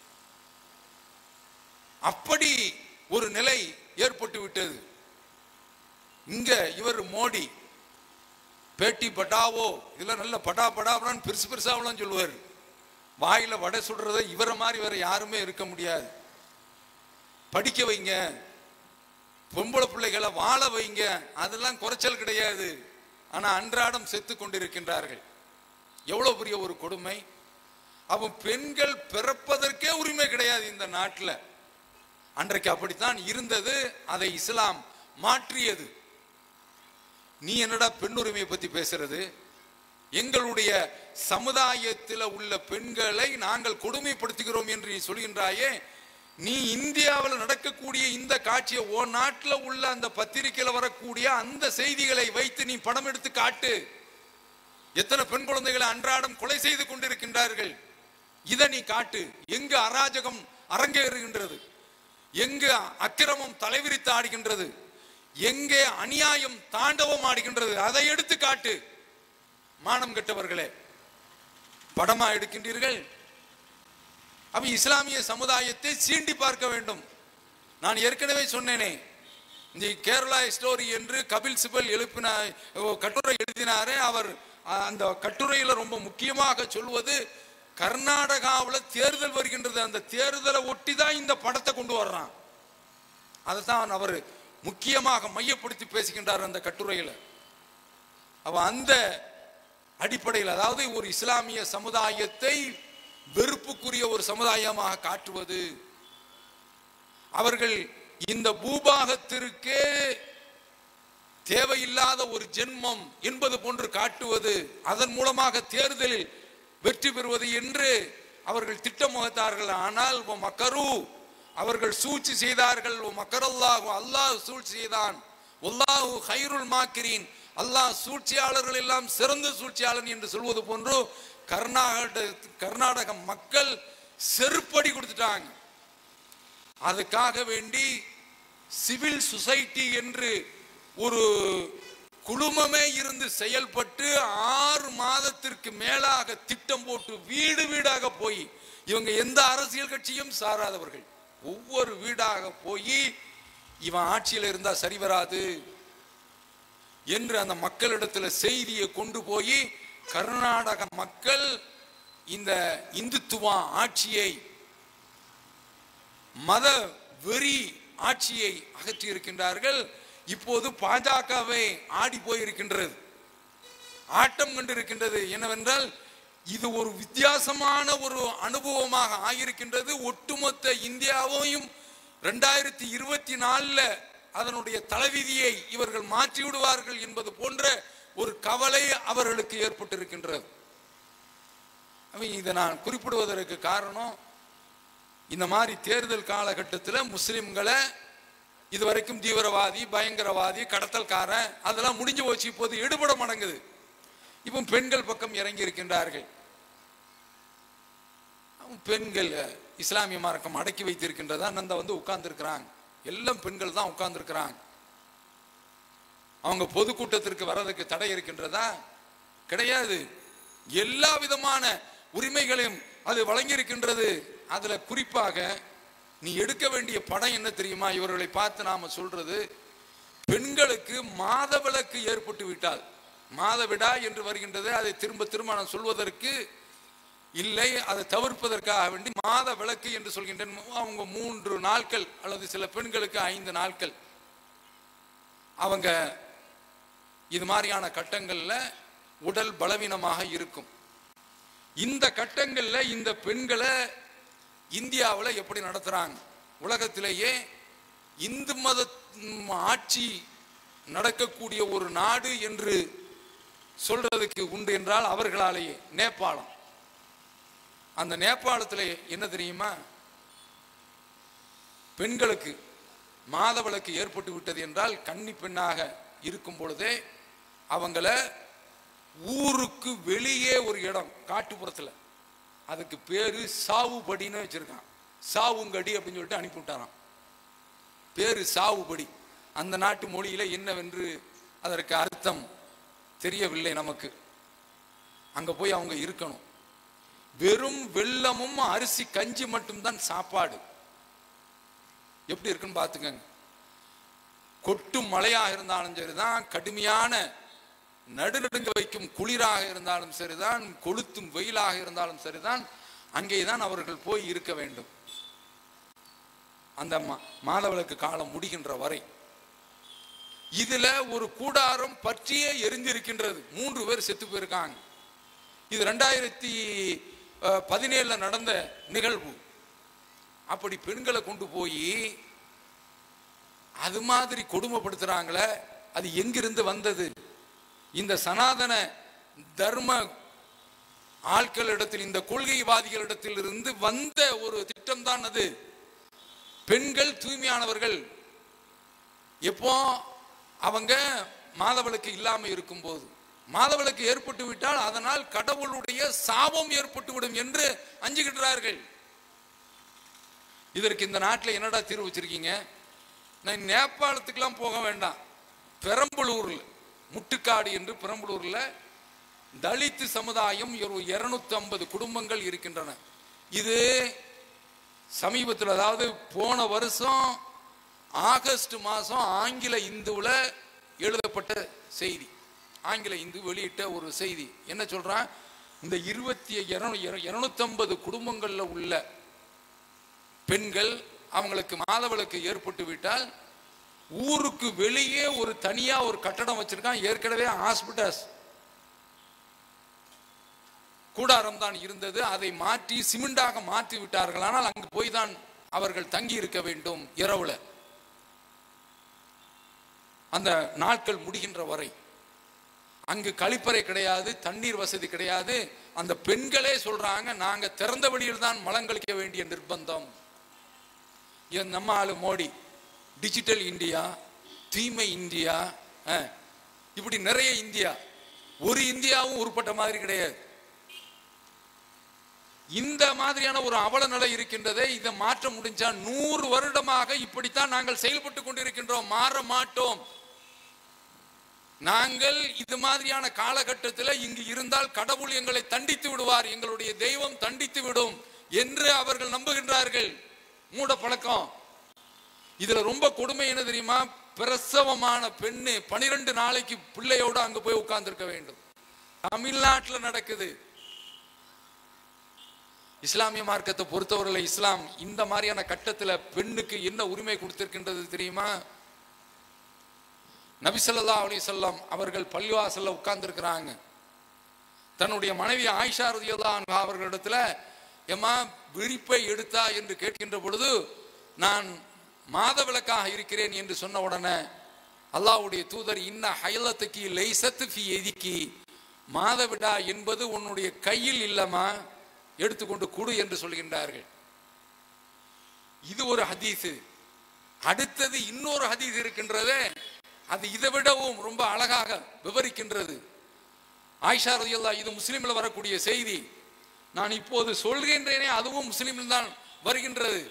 அப்படி ஒரு நிலை ஏற்பட்டு விட்டது இங்க இவர் மோடி பேட்டி பட்டாவோ இதுல நல்ல பட்டா படாபடான்னு பெருசு பெருசாவெல்லாம் சொல்லுவார் வாயில வடை சுடுறத இவரை மாதிரி வேற யாருமே இருக்க முடியாது படிக்க வைங்க பொம்பளை பிள்ளைகளை வாழ வைங்க அதெல்லாம் குறைச்சல் கிடையாது ஆனா அன்றாடம் செத்து கொண்டிருக்கின்றார்கள் எவ்வளவு பெரிய ஒரு கொடுமை அவன் பெண்கள் பிறப்பதற்கே உரிமை கிடையாது இந்த நாட்டில் அன்றைக்கு அப்படித்தான் இருந்தது அதை இஸ்லாம் மாற்றியது நீ என்னடா பெண் உரிமையை பத்தி பேசுறது எங்களுடைய சமுதாயத்தில் உள்ள பெண்களை நாங்கள் கொடுமைப்படுத்துகிறோம் என்று நீ சொல்கின்றாயே நீ இந்தியாவில் நடக்கக்கூடிய இந்த காட்சியை ஓ நாட்டில் உள்ள அந்த பத்திரிகையில் வரக்கூடிய அந்த செய்திகளை வைத்து நீ படம் எடுத்து காட்டு எத்தனை பெண் குழந்தைகளை அன்றாடம் கொலை செய்து கொண்டிருக்கின்றார்கள் இதை நீ காட்டு எங்கு அராஜகம் அரங்கேறுகின்றது எங்கு அக்கிரமம் தலைவிரித்து ஆடுகின்றது எங்கே அநியாயம் தாண்டவம் ஆடுகின்றது அதை எடுத்து காட்டு மானம் கெட்டவர்களே படமா எடுக்கின்றீர்கள் அப்ப இஸ்லாமிய சமுதாயத்தை சீண்டி பார்க்க வேண்டும் நான் ஏற்கனவே சொன்னேனே இந்த கேரளா ஸ்டோரி என்று கபில் சிபல் எழுப்பின கட்டுரை எழுதினாரே அவர் அஹ், அந்த கட்டுரையில ரொம்ப முக்கியமாக சொல்வது கர்நாடகாவில் தேர்தல் வருகின்றது அந்த தேர்தலை ஒட்டி தான் இந்த படத்தை கொண்டு வர்றான் அதை தான் அவர் முக்கியமாக மையப்படுத்தி பேசுகின்றார் அந்த கட்டுரையில அவ அந்த அடிப்படையில் அதாவது ஒரு இஸ்லாமிய சமுதாயத்தை வெறுப்புக்குரிய ஒரு சமுதாயமாக காட்டுவது அவர்கள் இந்த பூபாகத்திற்கே தேவையில்லாத ஒரு ஜென்மம் என்பது போன்று காட்டுவது அதன் மூலமாக தேர்தலில் வெற்றி பெறுவது என்று அவர்கள் திட்டம் வகுத்தார்கள் ஆனால் "வ மக்கரு அவர்கள் சூழ்ச்சி செய்தார்கள் "வ மக்கரல்லாஹு அல்லாஹ் சூழ்ச்சி செய்தான் ஒல்லாஹு ஹைருல் மாக்கிரீன் அல்லாஹ் சூழ்ச்சியாளர்கள் எல்லாம் சிறந்த சூழ்ச்சியாளன் என்று சொல்வது போன்று கர்நாடக கர்நாடக மக்கள் செருப்படி கொடுத்துட்டாங்க அதுக்காக வேண்டி சிவில் சொசைட்டி என்று ஒரு குழுமமே இருந்து செயல்பட்டு ஆறு மாதத்திற்கு மேலாக திட்டம் போட்டு வீடு வீடாக போய் இவங்க எந்த அரசியல் கட்சியும் சாராதவர்கள் ஒவ்வொரு வீடாக போய் இவன் ஆட்சியில் இருந்தா சரி வராது என்று அந்த மக்களிடத்துல செய்தியை கொண்டு போய் கர்நாடக மக்கள் இந்த இந்துத்துவ ஆட்சியை மத வெறி ஆட்சியை அகற்றி இருக்கின்றார்கள் இப்போது பாஜகவை ஆடி போயிருக்கின்றது ஆட்டம் கண்டிருக்கின்றது என்னவென்றால் இது ஒரு வித்தியாசமான ஒரு அனுபவமாக ஆகியிருக்கின்றது ஒட்டுமொத்த இந்தியாவையும் ரெண்டாயிரத்தி இருபத்தி நாலுல அதனுடைய தலைவிதியை இவர்கள் மாற்றி விடுவார்கள் என்பது போன்ற ஒரு கவலை அவர்களுக்கு ஏற்பட்டிருக்கின்றது அவன் இதை நான் குறிப்பிடுவதற்கு காரணம் இந்த மாதிரி தேர்தல் காலகட்டத்தில் முஸ்லிம்களை இதுவரைக்கும் தீவிரவாதி பயங்கரவாதி கடத்தல்காரன் அதெல்லாம் முடிஞ்சு போச்சு இப்போது எடுபட மடங்குது இப்போ பெண்கள் பக்கம் இறங்கி இருக்கின்றார்கள் அவங்க பெண்கள் இஸ்லாமிய மார்க்கம் அடக்கி வைத்திருக்கின்றதா நந்த வந்து உட்கார்ந்துருக்கிறாங்க எல்லாம் பெண்கள் தான் உட்கார்ந்துருக்கிறாங்க அவங்க பொதுக்கூட்டத்திற்கு வர்றதுக்கு தடை இருக்கின்றதா கிடையாது எல்லா விதமான உரிமைகளையும் அது வழங்கி இருக்கின்றது அதுல குறிப்பாக நீ எடுக்க வேண்டிய படம் என்ன தெரியுமா இவர்களை பார்த்து நாம சொல்றது பெண்களுக்கு மாதவிலக்கு ஏற்பட்டு விட்டால் மாதவிடா என்று வருகின்றது அதை திரும்ப திரும்ப நான் சொல்வதற்கு இல்லை அதை தவிர்ப்பதற்காக வேண்டி மாத விளக்கு என்று சொல்கின்றேன் அவங்க மூன்று நாட்கள் அல்லது சில பெண்களுக்கு ஐந்து நாட்கள் அவங்க இது மாதிரியான கட்டங்கள்ல உடல் பலவீனமாக இருக்கும் இந்த கட்டங்கள்ல இந்த பெண்களை இந்தியாவில் எப்படி நடத்துறாங்க உலகத்திலேயே இந்து மத ம், ஆட்சி நடக்கக்கூடிய ஒரு நாடு என்று சொல்றதுக்கு உண்டு என்றால் அவர்களாலேயே நேபாளம் அந்த நேபாளத்தில் என்ன தெரியுமா பெண்களுக்கு மாதவிலக்கு ஏற்பட்டு விட்டது என்றால் கன்னி பெண்ணாக இருக்கும் பொழுதே அவங்கள ஊருக்கு வெளியே ஒரு இடம் காட்டுப்புறத்தில் அதுக்கு பேரு சாவுபடின்னு வச்சிருக்கான் சாவுங்கடி அப்படின்னு சொல்லிட்டு அனுப்பி விட்டாராம் பேரு சாவுபடி அந்த நாட்டு மொழியில என்னவென்று அதற்கு அர்த்தம் தெரியவில்லை நமக்கு அங்க போய் அவங்க இருக்கணும் வெறும் வெள்ளமும் அரிசி கஞ்சி மட்டும்தான் சாப்பாடு எப்படி இருக்குன்னு பார்த்துக்கங்க கொட்டும் மழையாக இருந்தாலும் சரிதான் கடுமையான நடுநடுங்க வைக்கும் குளிராக இருந்தாலும் சரிதான் கொளுத்தும் வெயிலாக இருந்தாலும் சரிதான் அங்கேதான் அவர்கள் போய் இருக்க வேண்டும் அந்த மா- மாதவிலக்கு காலம் முடிகின்ற வரை இதுல ஒரு கூடாரம் பற்றியே எரிந்திருக்கின்றது மூன்று பேர் செத்து போயிருக்காங்க இது ரெண்டாயிரத்தி அஹ், பதினேழுல நடந்த நிகழ்வு அப்படி பெண்களை கொண்டு போய் அது மாதிரி கொடுமைப்படுத்துறாங்களே அது எங்கிருந்து வந்தது இந்த சனாதன தர்ம ஆட்களிடத்தில் இந்த கொள்கைவாதிகளிடத்தில் இருந்து வந்த ஒரு திட்டம் தான் அது பெண்கள் தூய்மையானவர்கள் எப்போ அவங்க மாதவிலக்கு இல்லாம இருக்கும்போது மாதவிலக்கு ஏற்பட்டு விட்டால் அதனால் கடவுளுடைய சாபம் ஏற்பட்டு விடும் என்று அஞ்சுகின்றார்கள் இதற்கு இந்த நாட்டில் என்னடா தீர்வு வச்சிருக்கீங்க நான் நேபாளத்துக்கெல்லாம் போக வேண்டாம் பெரம்பலூர்ல முட்டுக்காடு என்று பெரம்பலூர்ல தலித் சமுதாயம் ஒரு இருநூத்தி ஐம்பது குடும்பங்கள் இருக்கின்றன இது சமீபத்தில் அதாவது போன வருஷம் ஆகஸ்ட் மாதம் ஆங்கில இந்துவில் எழுதப்பட்ட செய்தி ஆங்கில இந்து வெளியிட்ட ஒரு செய்தி என்ன சொல்றான் இந்த இருபத்தி இருநூத்தம்பது குடும்பங்கள்ல உள்ள பெண்கள் அவங்களுக்கு மாதவிலக்கு ஏற்பட்டு விட்டால் ஊருக்கு வெளியே ஒரு தனியா ஒரு கட்டடம் வச்சிருக்கான் ஏற்கனவே ஹாஸ்பிட்டல்ஸ் கூடாரம் தான் இருந்தது அதை மாற்றி சிமெண்டாக மாற்றி விட்டார்கள் ஆனால் அங்கு போய் தான் அவர்கள் தங்கி இருக்க வேண்டும் இரவுல அந்த நாட்கள் முடிகின்ற வரை அங்கு கழிப்பறை கிடையாது தண்ணீர் வசதி கிடையாது அந்த பெண்களே சொல்றாங்க நாங்க திறந்த வெளியில் தான் மலங்களிக்க வேண்டிய நிர்பந்தம் என் நம்ம ஆளு மோடி டிஜிட்டல் இந்தியா தூய்மை இந்தியா அஹ், இப்படி நிறைய இந்தியா ஒரு இந்தியாவும் உருப்பட்ட மாதிரி கிடையாது இந்த மாதிரியான ஒரு அவல நிலை இருக்கின்றதே இதை மாற்ற முடிஞ்சா நூறு வருடமாக இப்படித்தான் நாங்கள் செயல்பட்டு கொண்டிருக்கின்றோம் மாற மாட்டோம் நாங்கள் இது மாதிரியான காலகட்டத்தில் இங்கு இருந்தால் கடவுள் எங்களை தண்டித்து விடுவார் எங்களுடைய தெய்வம் தண்டித்து விடும் என்று அவர்கள் நம்புகின்றார்கள் மூட பழக்கம் இதுல ரொம்ப கொடுமை என்ன தெரியுமா பிரசவமான பெண்ணு பனிரெண்டு நாளைக்கு பிள்ளையோட அங்க போய் உட்கார்ந்திருக்க வேண்டும் தமிழ்நாட்டில் நடக்குது இஸ்லாமிய மார்க்கத்தை பொறுத்தவரையில் இஸ்லாம் இந்த மாதிரியான கட்டத்துல பெண்ணுக்கு என்ன உரிமை கொடுத்திருக்கின்றது தெரியுமா நபி ஸல்லல்லாஹு அலைஹி வஸல்லம் அவர்கள் பள்ளிவாசல்ல உட்கார்ந்திருக்கிறாங்க தன்னுடைய மனைவி ஆயிஷா ரலியல்லாஹு அன்ஹா அவர்களிடத்துல எம்மா விரிப்பை எடுத்தா என்று கேட்கின்ற பொழுது நான் மாதவிளக்காக இருக்கிறேன் என்று சொன்ன உடனே அல்லாஹ்வுடைய தூதர் இன்ன ஹைலத்துக்கு லைசத்து ஃபி எதிக்கி மாதவிடா என்பது உன்னுடைய கையில் இல்லமா எடுத்துக்கொண்டு கொடு என்று சொல்கின்றார்கள் இது ஒரு ஹதீஸ் அடுத்தது இன்னொரு ஹதீஸ் இருக்கின்றதே அது இதை விடவும் ரொம்ப அழகாக விவரிக்கின்றது ஆயிஷா ரலியல்லாஹு இது முஸ்லிம்ல வரக்கூடிய செய்தி நான் இப்போது சொல்கின்றேனே அதுவும் முஸ்லிமில் தான் வருகின்றது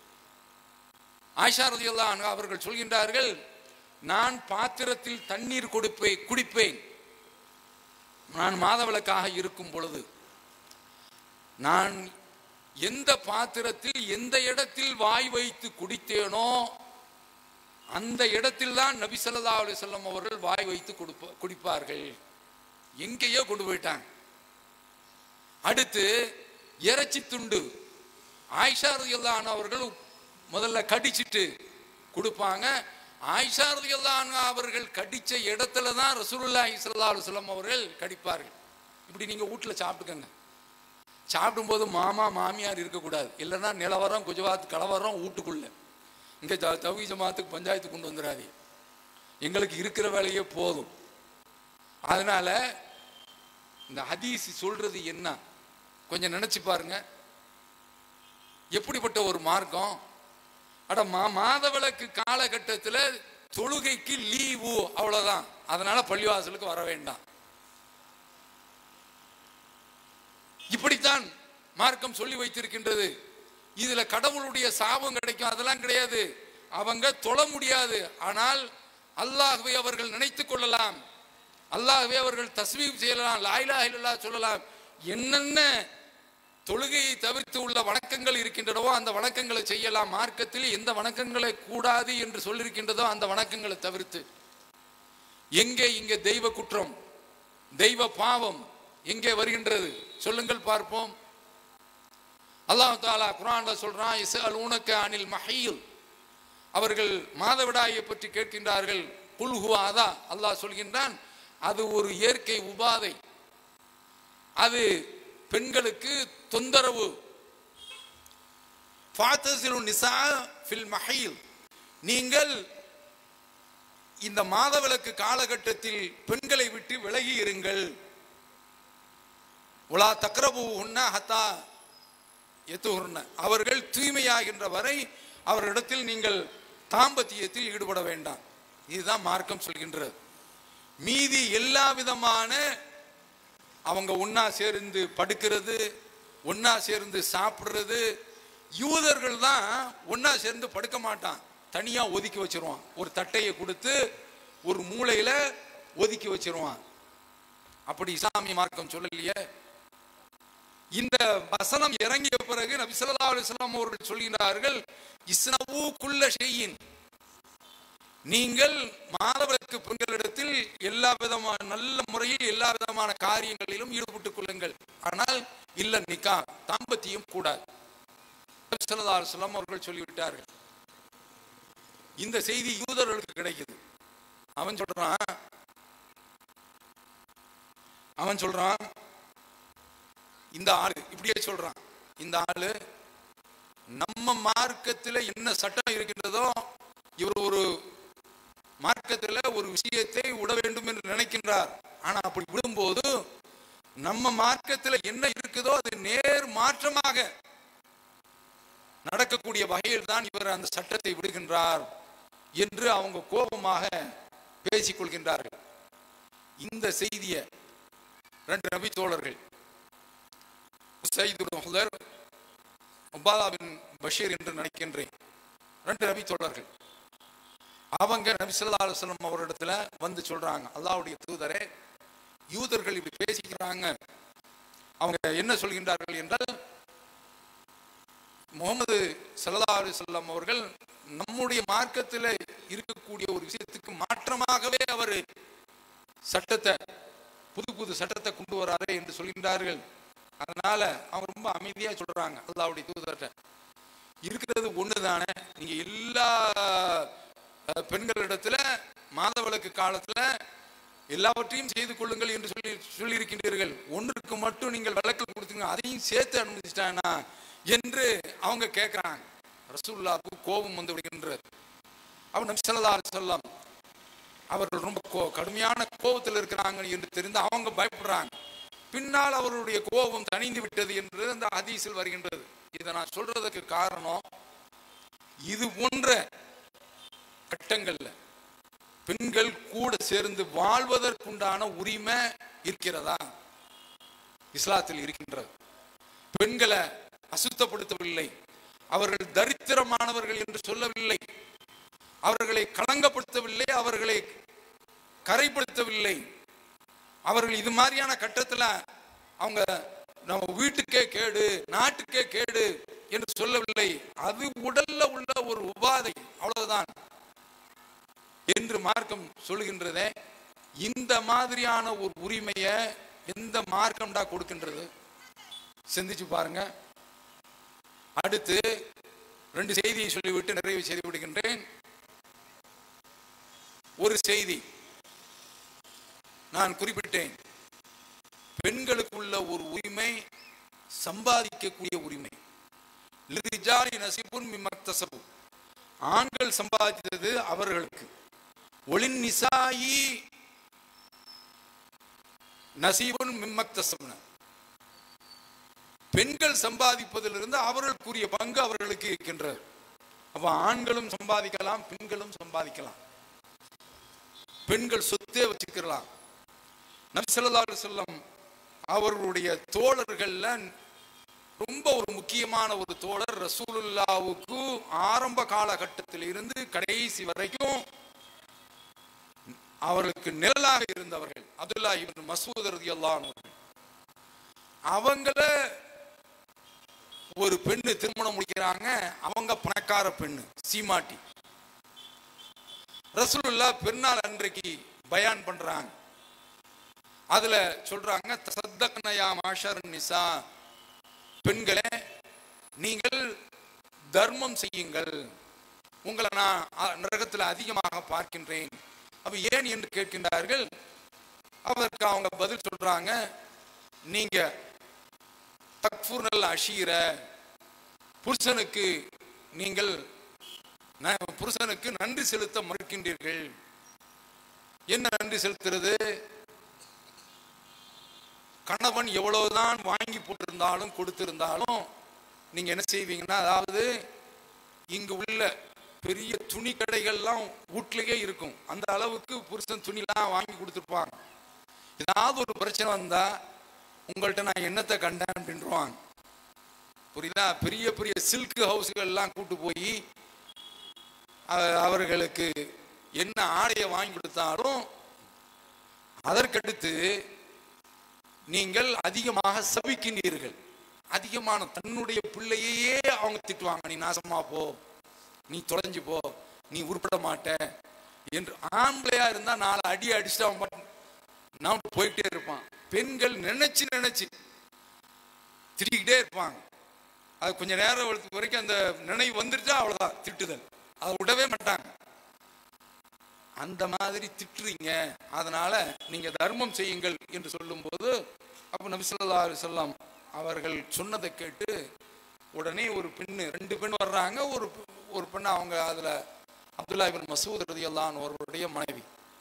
ஆயிஷா ரலியல்லாஹு அன்ஹா அவர்கள் சொல்கின்றார்கள் நான் பாத்திரத்தில் தண்ணீர் கொடுப்பேன் குடிப்பேன் நான் மாதவிளக்காக இருக்கும் பொழுது நான் எந்த பாத்திரத்தில் எந்த இடத்தில் வாய் வைத்து குடித்தேனோ அந்த இடத்தில் தான் நபி ஸல்லல்லாஹு அலைஹி வஸல்லம் அவர்கள் வாய் வைத்து கொடுப்ப குடிப்பார்கள் எங்கேயோ கொண்டு போயிட்டாங்க அடுத்து இறைச்சி துண்டு ஆயிஷா ரலியல்லாஹு அன்ஹா அவர்கள் முதல்ல கடிச்சிட்டு கொடுப்பாங்க ஆயிஷா ரலியல்லாஹு அன்ஹா அவர்கள் கடிச்ச இடத்துல தான் ரசூலுல்லாஹி ஸல்லல்லாஹு அலைஹி வஸல்லம் அவர்கள் கடிப்பார்கள் இப்படி நீங்க வீட்டுல சாப்பிட்டுக்கங்க சாப்பிடும்போது மாமா மாமியார் இருக்கக்கூடாது இல்லைன்னா நிலவரம் குஜராத் கலவரம் வீட்டுக்குள்ள இங்க த- தௌஹீத் ஜமாத்துக்கு பஞ்சாயத்து கொண்டு வந்துடாதீங்க எங்களுக்கு இருக்கிற வேலையே போதும் அதனால இந்த ஹதீஸ் சொல்றது என்ன கொஞ்சம் நினைச்சு பாருங்க எப்படிப்பட்ட ஒரு மார்க்கம் அட மா மாதவிளக்கு காலகட்டத்தில் தொழுகைக்கு லீவு அவ்வளவுதான் அதனால பள்ளிவாசலுக்கு வர வேண்டாம் இப்படித்தான் மார்க்கம் சொல்லி வைத்திருக்கின்றது இதுல கடவுளுடைய சாபம் கிடைக்கும் அதெல்லாம் கிடையாது அவங்க தொழ முடியாது ஆனால் அல்லாஹ்வை அவர்கள் நினைத்துக் கொள்ளலாம் அல்லாஹ்வை அவர்கள் தஸ்மீம் செய்யலாம் லாயிலா இல்லல்லா சொல்லலாம் என்னென்ன தொழுகையை தவிர்த்து உள்ள வணக்கங்கள் இருக்கின்றனவோ அந்த வணக்கங்களை செய்யலாம் மார்க்கத்தில் எந்த வணக்கங்களை கூடாது என்று சொல்லியிருக்கின்றதோ அந்த வணக்கங்களை தவிர்த்து எங்கே இங்கே தெய்வ குற்றம் தெய்வ பாவம் எங்கே வருகின்றது சொல்லுங்கள் பார்ப்போம் அல்லாஹ் தாலா குரான்ல சொல்றான் இஸ்அல் உனக்கு அனில் மஹீல் அவர்கள் மாதவிடாயை பற்றி கேட்கின்றார்கள் புல்ஹுவா அதா அல்லாஹ் சொல்கின்றான் அது ஒரு இயற்கை உபாதை அது பெண்களுக்கு தொந்தரவு ஃபாத்தஸிலு நிசா ஃபில் மஹீல் நீங்கள் இந்த மாதவிலக்கு காலகட்டத்தில் பெண்களை விட்டு விலகி இருங்கள் உலா தக்ரபு உன்ன ஹத்தா எத்துகுர்ன அவர்கள் தூய்மையாகின்ற வரை அவரிடத்தில் நீங்கள் தாம்பத்தியத்தில் ஈடுபட வேண்டாம் இதுதான் மார்க்கம் சொல்கின்றது மீதி எல்லா விதமான அவங்க ஒண்ணா சேர்ந்து படுக்கிறது ஒண்ணா சேர்ந்து சாப்பிடுறது யூதர்கள் தான் ஒண்ணா சேர்ந்து படுக்க மாட்டான் தனியா ஒதுக்கி வச்சிருவான் ஒரு தட்டையை கொடுத்து ஒரு மூலையில ஒதுக்கி வச்சிருவான் அப்படி இஸ்லாமிய மார்க்கம் சொல்லலையே இந்த வசனம் இறங்கிய பிறகு நபி ஸல்லல்லாஹு அலைஹி வஸல்லம் அவர்கள் சொல்கிறார்கள் இஸ்னவு குல்ல ஷையின் நீங்கள் மாதவிலக்கு பெண்களிடத்தில் எல்லா விதமான நல்ல முறையில் எல்லா விதமான காரியங்களிலும் ஈடுபட்டுக் கொள்ளுங்கள் ஆனால் இல்ல நிக்கா தாம்பத்தியம் கூடாது நபி ஸல்லல்லாஹு அலைஹி வஸல்லம் அவர்கள் சொல்லிவிட்டார்கள் இந்த செய்தி யூதர்களுக்கு கிடைக்குது அவன் சொல்றான் அவன் சொல்றான் இந்த ஆளு இப்படியே சொல்றான் இந்த ஆளு நம்ம மார்க்கத்துல என்ன சட்டம் இருக்கின்றதோ இவர் ஒரு மார்க்கத்துல ஒரு விஷயத்தை விட வேண்டும் என்று நினைக்கின்றார் ஆனா அப்படி விடும்போது நம்ம மார்க்கத்துல என்ன இருக்குதோ அது நேர் மாற்றமாக நடக்கக்கூடிய வகையில் தான் இவர் அந்த சட்டத்தை விடுகின்றார் என்று அவங்க கோபமாக பேசிக் கொள்கின்றார்கள் இந்த செய்தியை ரெண்டு நபி தோழர்கள் உசைத் பின் ஹுதர் உபாதா பின் பஷீர் என்று நினைக்கின்றேன் ரெண்டு நபி தோழர்கள் அவங்க நபி ஸல்லல்லாஹு அலைஹி வஸல்லம் அவரிடத்துல வந்து சொல்றாங்க அல்லாஹ்வுடைய தூதரே யூதர்கள் இப்படி பேசிக்கிறாங்க அவங்க என்ன சொல்கின்றார்கள் என்றால் முகமது ஸல்லல்லாஹு அலைஹி வஸல்லம் அவர்கள் நம்முடைய மார்க்கத்தில் இருக்கக்கூடிய ஒரு விஷயத்துக்கு மாற்றமாகவே அவர் சட்டத்தை புது புது சட்டத்தை கொண்டு வராரு என்று சொல்கின்றார்கள் அதனால அவங்க ரொம்ப அமைதியா சொல்றாங்க அல்லாஹ்வுடைய தூதர்கிட்ட இருக்கிறது ஒண்ணுதானே நீங்க எல்லா அஹ், பெண்களிடத்துல மாதவிலக்கு காலத்துல எல்லாவற்றையும் செய்து கொள்ளுங்கள் என்று சொல்லி சொல்லியிருக்கின்றீர்கள் ஒன்றுக்கு மட்டும் நீங்கள் விளக்கல் கொடுத்துங்க அதையும் சேர்த்து அனுமதிச்சிட்டானா என்று அவங்க கேட்கிறாங்க ரசூல்லாவுக்கு கோபம் வந்து விடுகின்றது அவர் நபி ஸல்லல்லாஹு அலைஹி வஸல்லம் அவர்கள் ரொம்ப கோ கடுமையான கோபத்தில் இருக்கிறாங்க என்று தெரிந்து அவங்க பயப்படுறாங்க பின்னால் அவருடைய கோபம் தணிந்து விட்டது என்று அந்த ஹதீஸில் வருகின்றது இதை நான் சொல்றதுக்கு காரணம் இது போன்ற கட்டங்கள்ல பெண்கள் கூட சேர்ந்து வாழ்வதற்குண்டான உரிமை இருக்கிறதா இஸ்லாத்தில் இருக்கின்றது பெண்களை அசுத்தப்படுத்தவில்லை அவர்கள் தரித்திரமானவர்கள் என்று சொல்லவில்லை அவர்களை களங்கப்படுத்தவில்லை அவர்களை கரைப்படுத்தவில்லை அவர்கள் இது மாதிரியான கட்டத்தில் அவங்க நம்ம வீட்டுக்கே கேடு நாட்டுக்கே கேடு என்று சொல்லவில்லை அது உடல்ல உள்ள ஒரு உபாதை அவ்வளவுதான் என்று மார்க்கம் சொல்லுகின்றதே இந்த மாதிரியான ஒரு உரிமையை எந்த மார்க்கம்டா கொடுக்கின்றது சிந்திச்சு பாருங்க அடுத்து ரெண்டு செய்தியை சொல்லிவிட்டு நிறைவு செய்து விடுகின்றேன் ஒரு செய்தி நான் குறிப்பிட்டேன் பெண்களுக்குள்ள ஒரு உரிமை சம்பாதிக்கக்கூடிய உரிமை லிரிஜாலி நசிபுன் மிமக்தசபு ஆண்கள் சம்பாதித்தது அவர்களுக்கு ஒளின் நிசாயி நசீபுன் மிம்மக்தசப்ன பெண்கள் சம்பாதிப்பதிலிருந்து அவர்களுக்குரிய பங்கு அவர்களுக்கு இருக்கின்றது அப்ப ஆண்களும் சம்பாதிக்கலாம் பெண்களும் சம்பாதிக்கலாம் பெண்கள் சொத்தே வச்சுக்கலாம் நபி ஸல்லல்லாஹு அலைஹி வஸல்லம் அவர்களுடைய தோழர்கள்ல ரொம்ப ஒரு முக்கியமான ஒரு தோழர் ரசூலுல்லாவுக்கு ஆரம்ப காலகட்டத்தில் இருந்து கடைசி வரைக்கும் அவர்களுக்கு நிழலாக இருந்தவர்கள் அப்துல்லா இப்னு மசூத் ரலியல்லாஹு அன்ஹு அவங்கள ஒரு பெண்ணு திருமணம் முடிக்கிறாங்க அவங்க பணக்கார பெண்ணு சீமாட்டி ரசூலுல்லா பெருநாள் அன்றைக்கு பயான் பண்றாங்க அதுல சொல்றாங்க தசத்தக்னயா மாஷர் நிசா பெண்களே நீங்கள் தர்மம் செய்யுங்கள் உங்களை நான் அ- நரகத்தில் அதிகமாக பார்க்கின்றேன் அப்ப ஏன் என்று கேட்கின்றார்கள் அதற்கு அவங்க பதில் சொல்றாங்க நீங்க தக்ஃபுர்னல் அஷீர புருஷனுக்கு நீங்கள் ந- புருஷனுக்கு நன்றி செலுத்த மறுக்கின்றீர்கள் என்ன நன்றி செலுத்துறது கணவன் எவ்வளவுதான் வாங்கி போட்டிருந்தாலும் கொடுத்திருந்தாலும் நீங்க என்ன செய்வீங்கன்னா அதாவது இங்கு உள்ள பெரிய துணி கடைகள்லாம் வீட்லயே இருக்கும் அந்த அளவுக்கு புருஷன் துணிலாம் வாங்கி கொடுத்துருப்பாங்க ஏதாவது ஒரு பிரச்சனை வந்தா உங்கள்கிட்ட நான் என்னத்தை கண்டேன் அப்படின்றாங்க புரியுதா பெரிய பெரிய சில்க் ஹவுஸ்கள்லாம் கூட்டு போய் அ- அவர்களுக்கு என்ன ஆடையை வாங்கி கொடுத்தாலும் அதற்கடுத்து நீங்கள் அதிகமாக சபிக்கின்றீர்கள் அதிகமான தன்னுடைய பிள்ளையையே அவங்க திட்டுவாங்க நீ நாசமா போ நீ தொலைஞ்சு போ நீ உருப்பட மாட்ட என்று ஆம்பளையா இருந்தா நாலு அடி அடிச்சுட்டு அவன் பாட்டு நான் போயிட்டே இருப்பான் பெண்கள் நினைச்சு நினைச்சு திட்டிக்கிட்டே இருப்பாங்க அது கொஞ்ச நேரம் வரைக்கும் வரைக்கும் அந்த நினைவு வந்துருச்சா அவ்வளவுதான் திட்டுதல் அதை விடவே மாட்டாங்க அந்த மாதிரி திட்டுறீங்க அதனால நீங்க தர்மம் செய்யுங்கள் என்று சொல்லும்போது அப்ப நபி ஸல்லல்லாஹு அலைஹி வஸல்லம் அவர்கள் சொன்னதை கேட்டு உடனே ஒரு பெண்ணு ரெண்டு பெண் வர்றாங்க ஒரு ஒரு பெண் அவங்க அதுல அப்துல்லா இப்னு மசூத் ரலியல்லாஹு அன்ஹு அவர்களுடைய மனைவி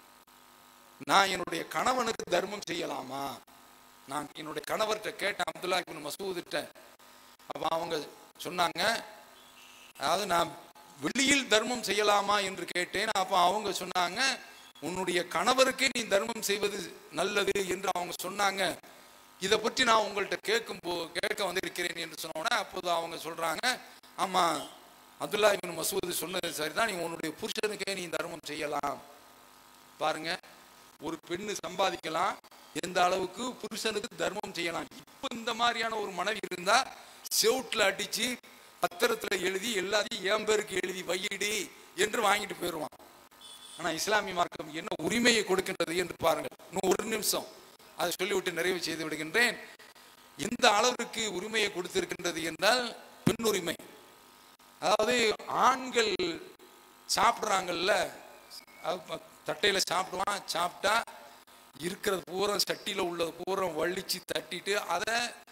நான் என்னுடைய கணவனுக்கு தர்மம் செய்யலாமா நான் என்னுடைய கணவர்கிட்ட கேட்டேன் அப்துல்லா இப்னு மசூதிட்ட அப்ப அவங்க சொன்னாங்க அதாவது நான் வெளியில் தர்மம் செய்யலாமா என்று கேட்டேன் அப்ப அவங்க சொன்னாங்க உன்னுடைய கணவருக்கே நீ தர்மம் செய்வது நல்லது என்று அவங்க சொன்னாங்க இதை பற்றி நான் உங்கள்கிட்ட கேட்கும் போ கேட்க வந்திருக்கிறேன் என்று சொன்னோன்னே அப்போது அவங்க சொல்றாங்க ஆமா அப்துல்லா இப்னு மசூத் சொன்னது சரிதான் நீ உன்னுடைய புருஷனுக்கே நீ தர்மம் செய்யலாம் பாருங்க ஒரு பெண்ணு சம்பாதிக்கலாம் எந்த அளவுக்கு புருஷனுக்கு தர்மம் செய்யலாம் இப்போ இந்த மாதிரியான ஒரு மனைவி இருந்தா செவுட்ல அடிச்சு பத்திரத்துல எழுதி எல்லாத்தையும் என் பேருக்கு எழுதி வையிடி என்று வாங்கிட்டு போயிடுவான் ஆனா இஸ்லாமிய மார்க்கம் என்ன உரிமையை கொடுக்கின்றது என்று பாருங்கள் இன்னும் ஒரு நிமிஷம் அதை சொல்லிவிட்டு நிறைவு செய்து விடுகின்றேன் எந்த அளவிற்கு உரிமையை கொடுத்திருக்கின்றது என்றால் பெண் உரிமை அதாவது ஆண்கள் சாப்பிட்றாங்கல்ல அது ப- தட்டையில சாப்பிடுவான் சாப்பிட்டா இருக்கிறது பூரா சட்டியில உள்ளது பூரா வலிச்சு தட்டிட்டு அதை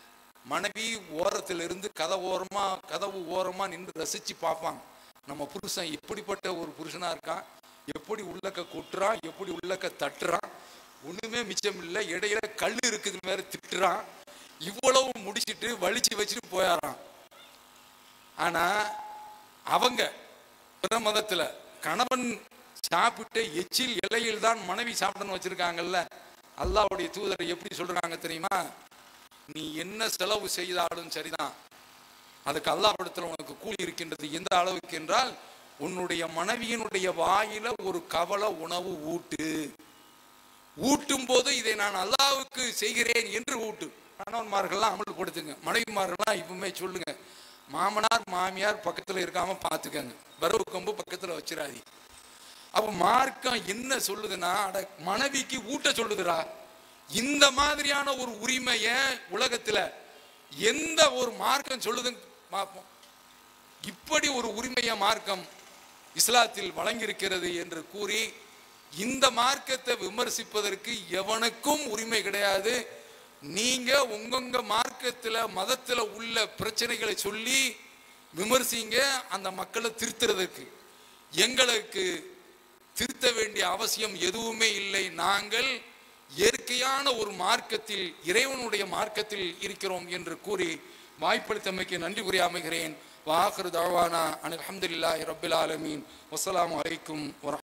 மனைவி ஓரத்துல இருந்து கதவு ஓரமா கதவு ஓரமா நின்று ரசிச்சு பார்ப்பான் நம்ம புருஷன் எப்படிப்பட்ட ஒரு புருஷனா இருக்கான் எப்படி உள்ளக்க கொட்டுறான் எப்படி உள்ளக்க தட்டுறான் ஒண்ணுமே மிச்சம் இல்லை இடையில கல் இருக்குதுன்னு வேற திட்டுறான் இவ்வளவு முடிச்சிட்டு வலிச்சு வச்சுட்டு போயாராம் ஆனா அவங்க பிற மதத்துல கணவன் சாப்பிட்ட எச்சில் இலையில் தான் மனைவி சாப்பிடணும் வச்சிருக்காங்கல்ல அல்லாஹ்வுடைய தூதர் எப்படி சொல்றாங்க தெரியுமா நீ என்ன செலவு செய்தாலும் சரிதான் அதுக்கு அல்லாஹ்விடத்தில் உனக்கு கூலி இருக்கின்றது எந்த அளவுக்கு என்றால் உன்னுடைய மனைவியினுடைய வாயில ஒரு கவல உணவு ஊட்டு ஊட்டும் போது இதை நான் அல்லாஹ்வுக்கு செய்கிறேன் என்று ஊட்டு கணவன்மார்கள்லாம் அமல்படுத்துங்க மனைவிமார்கள்லாம் இப்பவுமே சொல்லுங்க மாமனார் மாமியார் பக்கத்துல இருக்காம பார்த்துக்கங்க வரவு கொம்பு பக்கத்துல வச்சிடாதீங்க அப்ப மார்க்கம் என்ன சொல்லுதுன்னா அட மனைவிக்கு ஊட்ட சொல்லுதுடா இந்த மாதிரியான ஒரு உரிமைய உலகத்துல எந்த ஒரு மார்க்கம் சொல்லுதுன்னு பார்ப்போம் இப்படி ஒரு உரிமைய மார்க்கம் இஸ்லாத்தில் வழங்கியிருக்கிறது என்று கூறி இந்த மார்க்கத்தை விமர்சிப்பதற்கு எவனுக்கும் உரிமை கிடையாது நீங்க உங்கங்க மார்க்கத்துல மதத்துல உள்ள பிரச்சனைகளை சொல்லி விமர்சிங்க அந்த மக்களை திருத்துறதுக்கு எங்களுக்கு திருத்த வேண்டிய அவசியம் எதுவுமே இல்லை நாங்கள் இயற்கையான ஒரு மார்க்கத்தில் இறைவனுடைய மார்க்கத்தில் இருக்கிறோம் என்று கூறி வாய்ப்பளித்தமைக்கு நன்றி கூறி அமைகிறேன் வாஹரு தவானா அனில் அஹமதுல்லாஹி ரபில் ஆலமீன் வஸ்ஸலாமு அலைக்கும் வரஹ்